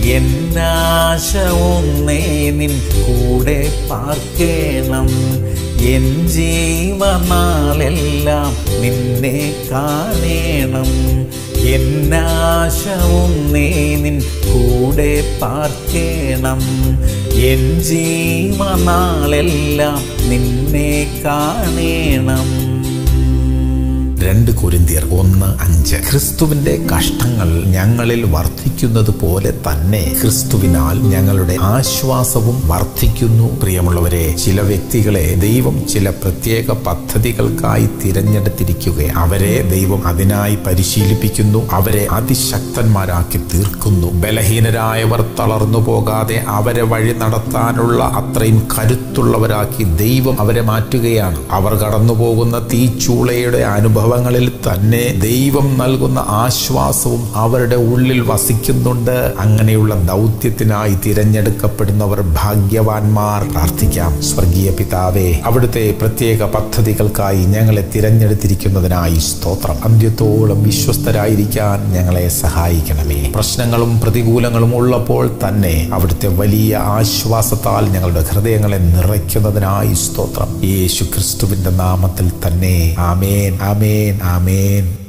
എന്നാശ ഒന്നേ നിൻ കൂടെ പാർക്കേണം എൻ ജീവനാളെല്ലാം നിന്നെ കാണേണം എന്നാശ ഒന്നേ നിൻ കൂടെ പാർക്കേണം എൻ ജീവനാളെല്ലാം നിന്നെ കാണേണം രണ്ട് കൊരിന്തിയർ ഒന്ന് അഞ്ച് ക്രിസ്തുവിന്റെ കഷ്ടങ്ങൾ ഞങ്ങളിൽ വർദ്ധിക്കുന്നത് പോലെ തന്നെ ക്രിസ്തുവിനാൽ ഞങ്ങളുടെ ആശ്വാസവും വർദ്ധിക്കുന്നു പ്രിയമുള്ളവരെ ചില വ്യക്തികളെ ദൈവം ചില പ്രത്യേക പദ്ധതികൾക്കായി തിരഞ്ഞെടുത്തിരിക്കുക അവരെ ദൈവം അതിനായി പരിശീലിപ്പിക്കുന്നു അവരെ അതിശക്തന്മാരാക്കി തീർക്കുന്നു ബലഹീനരായവർ തളർന്നു പോകാതെ അവരെ വഴി നടത്താനുള്ള അത്രയും കരുത്തുള്ളവരാക്കി ദൈവം അവരെ മാറ്റുകയാണ് അവർ കടന്നു പോകുന്ന തീച്ചൂളയുടെ അനുഭവങ്ങളിൽ തന്നെ ദൈവം നൽകുന്ന ആശ്വാസവും അവരുടെ ഉള്ളിൽ വസിക്കുന്നുണ്ട് അങ്ങനെയുള്ള ദൗത്യത്തിനായി തിരഞ്ഞെടുക്കപ്പെടുന്നവർ ഭാഗ്യവാന്മാർ പ്രാർത്ഥിക്കാം സ്വർഗീയ പിതാവേ അവിടുത്തെ പ്രത്യേക പദ്ധതികൾക്കായി ഞങ്ങളെ തിരഞ്ഞെടുത്തിരിക്കുന്നതിനായി സ്തോത്രം അന്ത്യത്തോളം വിശ്വസ്തരായിരിക്കാൻ ഞങ്ങളെ സഹായിക്കണമേ പ്രശ്നങ്ങളും പ്രതികൂലങ്ങളും ഉള്ളപ്പോൾ തന്നെ അവിടുത്തെ വലിയ ആശ്വാസത്താൽ ഞങ്ങളുടെ ഹൃദയങ്ങളെ നിറയ്ക്കുന്നതിനായി സ്തോത്രം യേശു ക്രിസ്തുവിന്റെ നാമത്തിൽ തന്നെ ആമേൻ ആമേൻ ആമേൻ